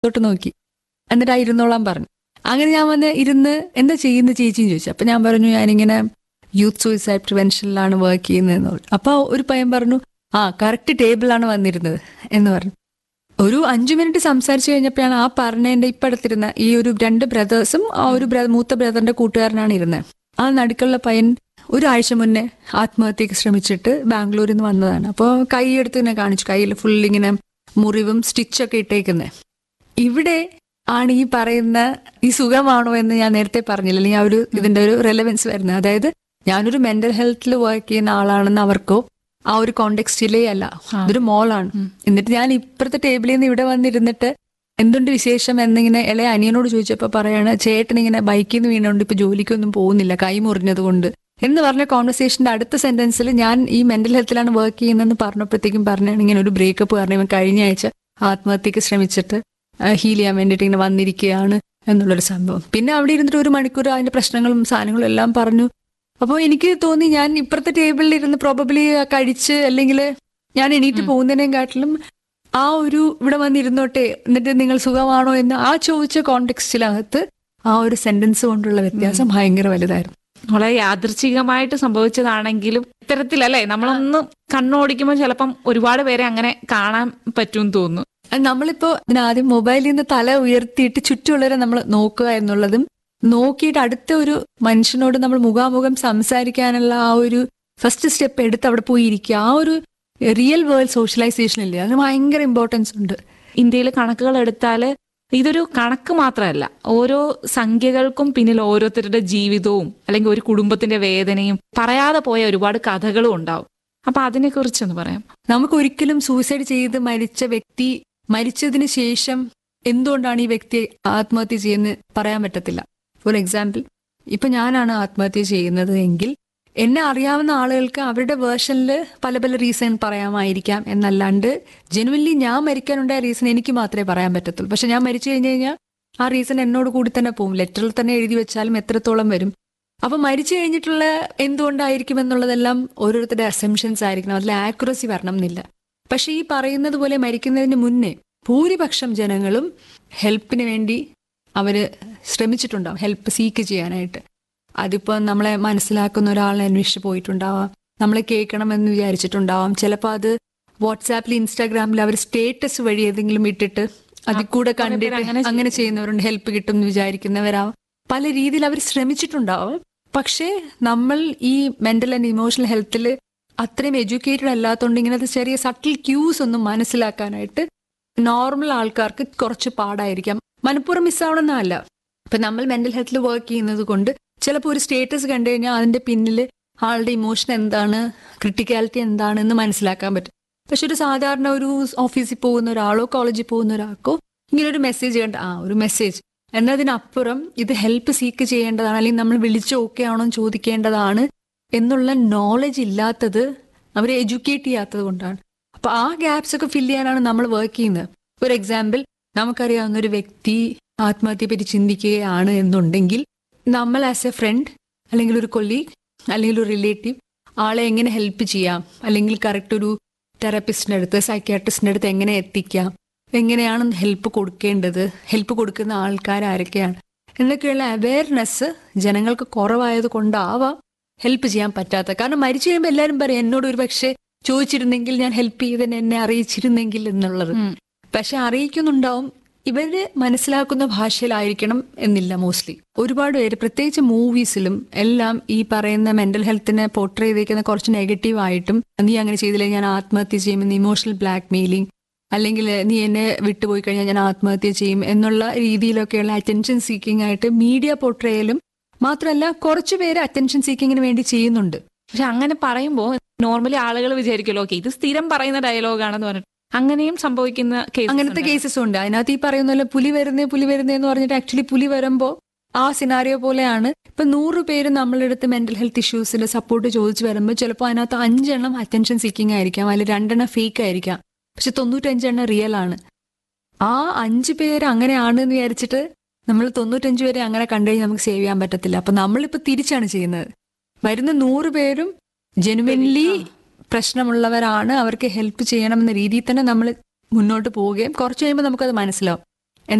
തൊട്ട് നോക്കി എന്നിട്ട് ആ ഇരുന്നോളാൻ പറഞ്ഞു അങ്ങനെ ഞാൻ വന്ന് ഇരുന്ന് എന്താ ചെയ്യുന്ന ചേച്ചിന്ന് ചോദിച്ചു അപ്പൊ ഞാൻ പറഞ്ഞു ഞാനിങ്ങനെ യൂത്ത് സൂയിസൈഡ് പ്രിവെൻഷനിലാണ് വർക്ക് ചെയ്യുന്നതെന്ന് പറഞ്ഞു അപ്പൊ ഒരു പയ്യൻ പറഞ്ഞു ആ കറക്റ്റ് ടേബിളാണ് വന്നിരുന്നത് എന്ന് പറഞ്ഞു ഒരു അഞ്ചു മിനിറ്റ് സംസാരിച്ചു കഴിഞ്ഞപ്പോഴാണ് ആ പറഞ്ഞതിന്റെ ഇപ്പൊ അടുത്തിരുന്ന ഈ ഒരു രണ്ട് ബ്രദേഴ്സും ആ ഒരു ബ്ര- മൂത്ത ബ്രദറിന്റെ കൂട്ടുകാരനാണ് ഇരുന്നത് ആ നടുക്കുള്ള പയ്യൻ ഒരാഴ്ച മുന്നേ ആത്മഹത്യക്ക് ശ്രമിച്ചിട്ട് ബാംഗ്ലൂരിൽ നിന്ന് വന്നതാണ് അപ്പോൾ കൈ എടുത്ത് ഇങ്ങനെ കാണിച്ചു കയ്യിൽ ഫുൾ ഇങ്ങനെ മുറിവും സ്റ്റിച്ചൊക്കെ ഇട്ടേക്കുന്നത് ഇവിടെ ആണ് ഈ പറയുന്ന ഈ സുഖമാണോ എന്ന് ഞാൻ നേരത്തെ പറഞ്ഞില്ല അല്ലെങ്കിൽ ആ ഒരു ഇതിന്റെ ഒരു റെലവൻസ് വരുന്നത് അതായത് ഞാനൊരു മെന്റൽ ഹെൽത്തിൽ വർക്ക് ചെയ്യുന്ന ആളാണെന്ന് അവർക്കോ ആ ഒരു കോണ്ടെക്സ്റ്റിലേ അല്ല ഇതൊരു മോളാണ് എന്നിട്ട് ഞാൻ ഇപ്പുറത്തെ ടേബിളിൽ നിന്ന് ഇവിടെ വന്നിരുന്നിട്ട് എന്തുണ്ട് വിശേഷം എന്നിങ്ങനെ ഇളയ അനിയനോട് ചോദിച്ചപ്പോൾ പറയാണ് ചേട്ടൻ ഇങ്ങനെ ബൈക്കിൽ നിന്ന് വീണുകൊണ്ട് ഇപ്പൊ ജോലിക്കൊന്നും പോകുന്നില്ല കൈ മുറിഞ്ഞത് കൊണ്ട് എന്ന് പറഞ്ഞ കോൺവെർസേഷന്റെ അടുത്ത സെന്റൻസിൽ ഞാൻ ഈ മെന്റൽ ഹെൽത്തിലാണ് വർക്ക് ചെയ്യുന്നതെന്ന് പറഞ്ഞപ്പോഴത്തേക്കും പറഞ്ഞാണ് ഇങ്ങനെ ഒരു ബ്രേക്കപ്പ് പറഞ്ഞു ഇവൻ കഴിഞ്ഞ ആഴ്ച ആത്മഹത്യക്ക് ശ്രമിച്ചിട്ട് ഹീൽ ചെയ്യാൻ വേണ്ടിയിട്ട് ഇങ്ങനെ വന്നിരിക്കുകയാണ് എന്നുള്ളൊരു സംഭവം പിന്നെ അവിടെ ഇരുന്നിട്ട് ഒരു മണിക്കൂർ അതിന്റെ പ്രശ്നങ്ങളും സാധനങ്ങളും എല്ലാം പറഞ്ഞു അപ്പോൾ എനിക്ക് തോന്നി ഞാൻ ഇപ്പുറത്തെ ടേബിളിൽ ഇരുന്ന് പ്രോബബ്ലി കഴിച്ച് അല്ലെങ്കിൽ ഞാൻ എണീറ്റ് പോകുന്നതിനെക്കാട്ടിലും ആ ഒരു ഇവിടെ വന്നിരുന്നോട്ടെ എന്നിട്ട് നിങ്ങൾ സുഖമാണോ എന്ന് ആ ചോദിച്ച കോണ്ടെക്സ്റ്റിനകത്ത് ആ ഒരു സെന്റൻസ് കൊണ്ടുള്ള വ്യത്യാസം ഭയങ്കര വലുതായിരുന്നു വളരെ യാദൃച്ഛികമായിട്ട് സംഭവിച്ചതാണെങ്കിലും ഇത്തരത്തിലല്ലേ നമ്മളൊന്ന് കണ്ണോടിക്കുമ്പോൾ ചിലപ്പം ഒരുപാട് പേരെ അങ്ങനെ കാണാൻ പറ്റും തോന്നുന്നു അത് നമ്മളിപ്പോ ഇതിനാദ്യം മൊബൈലിൽ നിന്ന് തല ഉയർത്തിയിട്ട് ചുറ്റുമുള്ളവരെ നമ്മൾ നോക്കുക എന്നുള്ളതും നോക്കിയിട്ട് അടുത്ത ഒരു മനുഷ്യനോട് നമ്മൾ മുഖാമുഖം സംസാരിക്കാനുള്ള ആ ഒരു ഫസ്റ്റ് സ്റ്റെപ്പ് എടുത്ത് അവിടെ പോയി ഇരിക്കുക ആ ഒരു റിയൽ വേൾഡ് സോഷ്യലൈസേഷൻ ഇല്ലേ അതിന് ഭയങ്കര ഇമ്പോർട്ടൻസ് ഉണ്ട് ഇന്ത്യയിൽ കണക്കുകൾ എടുത്താൽ ഇതൊരു കണക്ക് മാത്രമല്ല ഓരോ സംഖ്യകൾക്കും പിന്നിൽ ഓരോരുത്തരുടെ ജീവിതവും അല്ലെങ്കിൽ ഒരു കുടുംബത്തിന്റെ വേദനയും പറയാതെ പോയ ഒരുപാട് കഥകളും ഉണ്ടാവും അപ്പൊ അതിനെ കുറിച്ചൊന്ന് പറയാം നമുക്ക് ഒരിക്കലും സൂസൈഡ് ചെയ്ത് മരിച്ച വ്യക്തി മരിച്ചതിന് ശേഷം എന്തുകൊണ്ടാണ് ഈ വ്യക്തി ആത്മഹത്യ ചെയ്യുന്നത് പറയാൻ പറ്റത്തില്ല ഫോർ എക്സാമ്പിൾ ഇപ്പൊ ഞാനാണ് ആത്മഹത്യ ചെയ്യുന്നത് എങ്കിൽ എന്നെ അറിയാവുന്ന ആളുകൾക്ക് അവരുടെ വേർഷനിൽ പല പല റീസൺ പറയാമായിരിക്കാം എന്നല്ലാണ്ട് ജെനുവൻലി ഞാൻ മരിക്കാനുണ്ടായ റീസൺ എനിക്ക് മാത്രമേ പറയാൻ പറ്റത്തുള്ളൂ പക്ഷെ ഞാൻ മരിച്ചു കഴിഞ്ഞു കഴിഞ്ഞാൽ ആ റീസൺ എന്നോട് കൂടി തന്നെ പോകും ലെറ്ററിൽ തന്നെ എഴുതി വെച്ചാലും എത്രത്തോളം വരും അപ്പൊ മരിച്ചു കഴിഞ്ഞിട്ടുള്ള എന്തുകൊണ്ടായിരിക്കും എന്നുള്ളതെല്ലാം ഓരോരുത്തരുടെ അസംഷൻസ് ആയിരിക്കണം അതിൽ ആക്യുറസി വരണം എന്നില്ല പക്ഷെ ഈ പറയുന്നത് പോലെ മരിക്കുന്നതിന് മുന്നേ ഭൂരിപക്ഷം ജനങ്ങളും ഹെൽപ്പിന് വേണ്ടി അവര് ശ്രമിച്ചിട്ടുണ്ടാവും ഹെൽപ്പ് സീക്ക് ചെയ്യാനായിട്ട് അതിപ്പോൾ നമ്മളെ മനസ്സിലാക്കുന്ന ഒരാളെ അന്വേഷിച്ച് പോയിട്ടുണ്ടാവാം നമ്മളെ കേൾക്കണമെന്ന് വിചാരിച്ചിട്ടുണ്ടാവാം ചിലപ്പോൾ അത് വാട്സാപ്പിൽ ഇൻസ്റ്റാഗ്രാമിൽ അവർ സ്റ്റേറ്റസ് വഴി ഏതെങ്കിലും ഇട്ടിട്ട് അതിൽ കൂടെ കുറെ പേര് കണ്ടിട്ട് അങ്ങനെ അങ്ങനെ ചെയ്യുന്നവരുണ്ട് ഹെൽപ്പ് കിട്ടും എന്ന് വിചാരിക്കുന്നവരാവാം പല രീതിയിൽ അവർ ശ്രമിച്ചിട്ടുണ്ടാവും പക്ഷേ നമ്മൾ ഈ മെന്റൽ ആൻഡ് ഇമോഷണൽ ഹെൽത്തിൽ അത്രയും എഡ്യൂക്കേറ്റഡ് അല്ലാത്തതുകൊണ്ട് ഇങ്ങനത്തെ ചെറിയ സട്ടിൽ ക്യൂസ് ഒന്നും മനസ്സിലാക്കാനായിട്ട് നോർമൽ ആൾക്കാർക്ക് കുറച്ച് പാടായിരിക്കാം മനഃപൂർവ്വം മിസ്സാവണമെന്നല്ല ഇപ്പൊ നമ്മൾ മെന്റൽ ഹെൽത്തിൽ വർക്ക് ചെയ്യുന്നത് കൊണ്ട് ചിലപ്പോൾ ഒരു സ്റ്റേറ്റസ് കണ്ടു കഴിഞ്ഞാൽ അതിന്റെ പിന്നിൽ ആളുടെ ഇമോഷൻ എന്താണ് ക്രിട്ടിക്കാലിറ്റി എന്താണെന്ന് മനസ്സിലാക്കാൻ പറ്റും പക്ഷെ ഒരു സാധാരണ ഒരു ഓഫീസിൽ പോകുന്ന ഒരാളോ കോളേജിൽ പോകുന്ന ഒരാൾക്കോ ഇങ്ങനെ ഒരു മെസ്സേജ് കണ്ട ആ ഒരു മെസ്സേജ് എന്നതിനപ്പുറം ഇത് ഹെൽപ്പ് സീക്ക് ചെയ്യേണ്ടതാണ് അല്ലെങ്കിൽ നമ്മൾ വിളിച്ച് ഓക്കെ ആണോ എന്ന് ചോദിക്കേണ്ടതാണ് എന്നുള്ള നോളജ് ഇല്ലാത്തത് അവരെ എഡ്യൂക്കേറ്റ് ചെയ്യാത്തത് കൊണ്ടാണ് അപ്പൊ ആ ഗ്യാപ്സ് ഒക്കെ ഫില്ല് ചെയ്യാനാണ് നമ്മൾ വർക്ക് ചെയ്യുന്നത് ഫോർ എക്സാമ്പിൾ നമുക്കറിയാവുന്ന ഒരു വ്യക്തി ആത്മഹത്യയെ പറ്റി ചിന്തിക്കുകയാണ് എന്നുണ്ടെങ്കിൽ നമ്മൾ ആസ് എ ഫ്രണ്ട് അല്ലെങ്കിൽ ഒരു കൊല്ലീഗ് അല്ലെങ്കിൽ ഒരു റിലേറ്റീവ് ആളെ എങ്ങനെ ഹെൽപ്പ് ചെയ്യാം അല്ലെങ്കിൽ കറക്റ്റ് ഒരു തെറാപ്പിസ്റ്റിൻ്റെ അടുത്ത് സൈക്യാട്രിസ്റ്റിൻ്റെ അടുത്ത് എങ്ങനെ എത്തിക്കാം എങ്ങനെയാണ് ഹെൽപ്പ് കൊടുക്കേണ്ടത് ഹെൽപ്പ് കൊടുക്കുന്ന ആൾക്കാർ ആരൊക്കെയാണ് എന്നൊക്കെയുള്ള അവയർനെസ് ജനങ്ങൾക്ക് കുറവായത് കൊണ്ടാവാം ഹെൽപ്പ് ചെയ്യാൻ പറ്റാത്ത കാരണം മരിച്ചു കഴിയുമ്പോൾ എല്ലാവരും പറയും എന്നോട് ഒരു പക്ഷേ ചോദിച്ചിരുന്നെങ്കിൽ ഞാൻ ഹെൽപ്പ് ചെയ്തതിന് എന്നെ അറിയിച്ചിരുന്നെങ്കിൽ എന്നുള്ളത് ഉം. പക്ഷെ അറിയിക്കുന്നുണ്ടാവും ഇവര് മനസ്സിലാക്കുന്ന ഭാഷയിലായിരിക്കണം എന്നില്ല മോസ്റ്റ്ലി ഒരുപാട് പേര് പ്രത്യേകിച്ച് മൂവീസിലും എല്ലാം ഈ പറയുന്ന മെന്റൽ ഹെൽത്തിനെ പോർട്രേ ചെയ്തേക്കുന്ന കുറച്ച് നെഗറ്റീവ് ആയിട്ടും നീ അങ്ങനെ ചെയ്തില്ല ഞാൻ ആത്മഹത്യ ചെയ്യുമെന്ന് ഇമോഷണൽ ബ്ലാക്ക് മെയിലിംഗ് അല്ലെങ്കിൽ നീ എന്നെ വിട്ടുപോയി കഴിഞ്ഞാൽ ഞാൻ ആത്മഹത്യ ചെയ്യും എന്നുള്ള രീതിയിലൊക്കെയുള്ള അറ്റൻഷൻ സീക്കിംഗ് ആയിട്ട് മീഡിയ പോർട്രേയിലും മാത്രമല്ല കുറച്ചു പേര് അറ്റൻഷൻ സീക്കിങ്ങിന് വേണ്ടി ചെയ്യുന്നുണ്ട് പക്ഷെ അങ്ങനെ പറയുമ്പോൾ നോർമലി ആളുകൾ വിചാരിക്കുമല്ലോ ഓക്കെ ഇത് സ്ഥിരം പറയുന്ന ഡയലോഗാണെന്ന് പറഞ്ഞിട്ട് അങ്ങനെയും സംഭവിക്കുന്ന കേസ് അങ്ങനത്തെ കേസസ് ഉണ്ട് അതിനകത്ത് ഈ പറയുന്ന പോലെ പുലി വരുന്നേ പുലി വരുന്നേ എന്ന് പറഞ്ഞിട്ട് ആക്ച്വലി പുലി വരുമ്പോ ആ സിനാരിയോ പോലെയാണ് ഇപ്പൊ നൂറ് പേര് നമ്മളെടുത്ത് മെന്റൽ ഹെൽത്ത് ഇഷ്യൂസിൽ സപ്പോർട്ട് ചോദിച്ചു വരുമ്പോൾ ചിലപ്പോൾ അതിനകത്ത് അഞ്ചെണ്ണം അറ്റൻഷൻ സീക്കിംഗ് ആയിരിക്കാം അതിൽ രണ്ടെണ്ണം ഫേക്ക് ആയിരിക്കാം പക്ഷെ തൊണ്ണൂറ്റഞ്ചെണ്ണം റിയൽ ആണ് ആ അഞ്ച് പേര് അങ്ങനെയാണ് എന്ന് വിചാരിച്ചിട്ട് നമ്മൾ തൊണ്ണൂറ്റഞ്ച് പേരെ അങ്ങനെ കണ്ടു കഴിഞ്ഞാൽ നമുക്ക് സേവ് ചെയ്യാൻ പറ്റത്തില്ല അപ്പൊ നമ്മളിപ്പോ തിരിച്ചാണ് ചെയ്യുന്നത് വരുന്ന നൂറ് പേരും ജെനുവൻലി പ്രശ്നമുള്ളവരാണ് അവർക്ക് ഹെൽപ്പ് ചെയ്യണം എന്ന രീതിയിൽ തന്നെ നമ്മൾ മുന്നോട്ട് പോവുകയും കുറച്ച് കഴിയുമ്പോൾ നമുക്കത് മനസ്സിലാവും